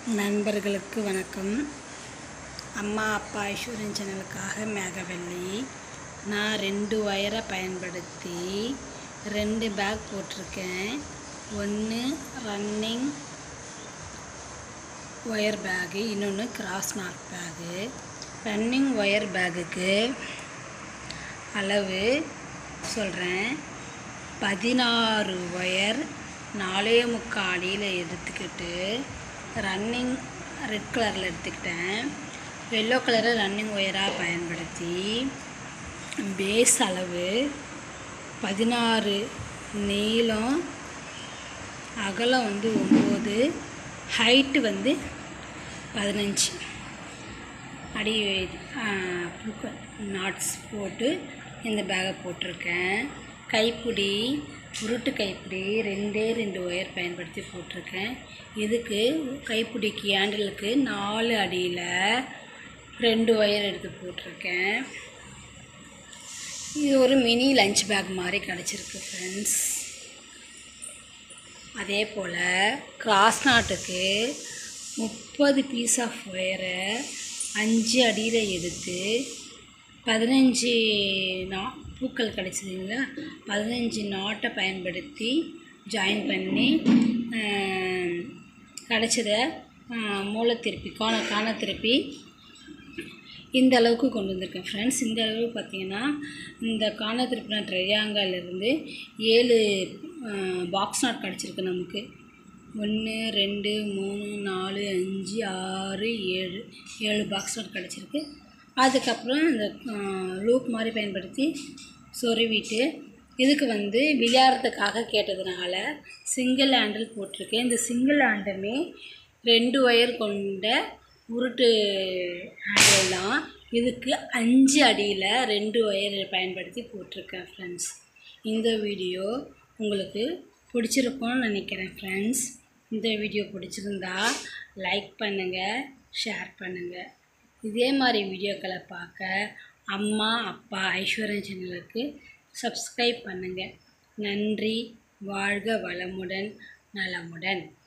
நண்பர்களுக்கு வணக்கம் அம்மா அப்பா ஐஸ்வர்யன் சேனலுக்காக மேகவல்லி நான் ரெண்டு ஒயரை பயன்படுத்தி ரெண்டு பேக் போட்டிருக்கேன் ஒன்று ரன்னிங் ஒயர் பேகு இன்னொன்று cross knot bag running wire பேகுக்கு அளவு சொல்கிறேன் பதினாறு ஒயர் நாலே முக்கால் அடியில் எடுத்துக்கிட்டு ரன்னிங் ரெட் கலரில் எடுத்துக்கிட்டேன் எல்லோ கலரை ரன்னிங் ஒயராக பயன்படுத்தி பேஸ் அளவு பதினாறு நீளம் அகலம் வந்து ஒம்பது ஹைட்டு வந்து பதினஞ்சு அடி நாட்ஸ் போட்டு இந்த பேக்கை போட்டிருக்கேன் கைப்பிடி உருட்டு கைப்பிடி ரெண்டே ரெண்டு ஒயர் பயன்படுத்தி போட்டிருக்கேன் இதுக்கு கைப்பிடிக்கு ஹேண்டிலுக்கு நாலு அடியில் ரெண்டு ஒயர் எடுத்து போட்டிருக்கேன் இது ஒரு மினி லஞ்ச் பேக் மாதிரி கிடச்சிருக்கு ஃப்ரெண்ட்ஸ் அதே போல் கிராஸ் நாட்டுக்கு முப்பது பீஸ் ஆஃப் ஒயரை அஞ்சு அடியில் எடுத்து பதினஞ்சு நா பூக்கள் கிடச்சிதுங்களா பதினஞ்சு நாட்டை பயன்படுத்தி ஜாயின் பண்ணி கிடச்சத மூளை திருப்பி காண காண திருப்பி இந்த அளவுக்கு கொண்டு வந்திருக்கேன் ஃப்ரெண்ட்ஸ் இந்த அளவு பார்த்தீங்கன்னா இந்த காண திருப்பின ட்ரையாங்கல் இருந்து ஏழு பாக்ஸ் நாட் கிடச்சிருக்கு நமக்கு ஒன்று ரெண்டு மூணு நாலு அஞ்சு ஆறு ஏழு ஏழு பாக்ஸ் நாட் கிடச்சிருக்கு அதுக்கப்புறம் இந்த லூப் மாதிரி பயன்படுத்தி சொருவிட்டு இதுக்கு வந்து விளையாடுறதுக்காக கேட்டதுனால சிங்கிள் ஹேண்டில் போட்டிருக்கேன் இந்த சிங்கிள் ஹேண்டுமே ரெண்டு ஒயர் கொண்ட உருட்டு ஹேண்டில் தான் இதுக்கு அஞ்சு அடியில் ரெண்டு ஒயர் பயன்படுத்தி போட்டிருக்கேன் ஃப்ரெண்ட்ஸ் இந்த வீடியோ உங்களுக்கு பிடிச்சிருக்கும்னு நினைக்கிறேன் ஃப்ரெண்ட்ஸ் இந்த வீடியோ பிடிச்சிருந்தா லைக் பண்ணுங்கள் ஷேர் பண்ணுங்கள் இதே மாதிரி வீடியோக்களை பார்க்க அம்மா அப்பா ஐஸ்வர்யன் சேனலுக்கு சப்ஸ்கிரைப் பண்ணுங்கள் நன்றி வாழ்க வளமுடன் நலமுடன்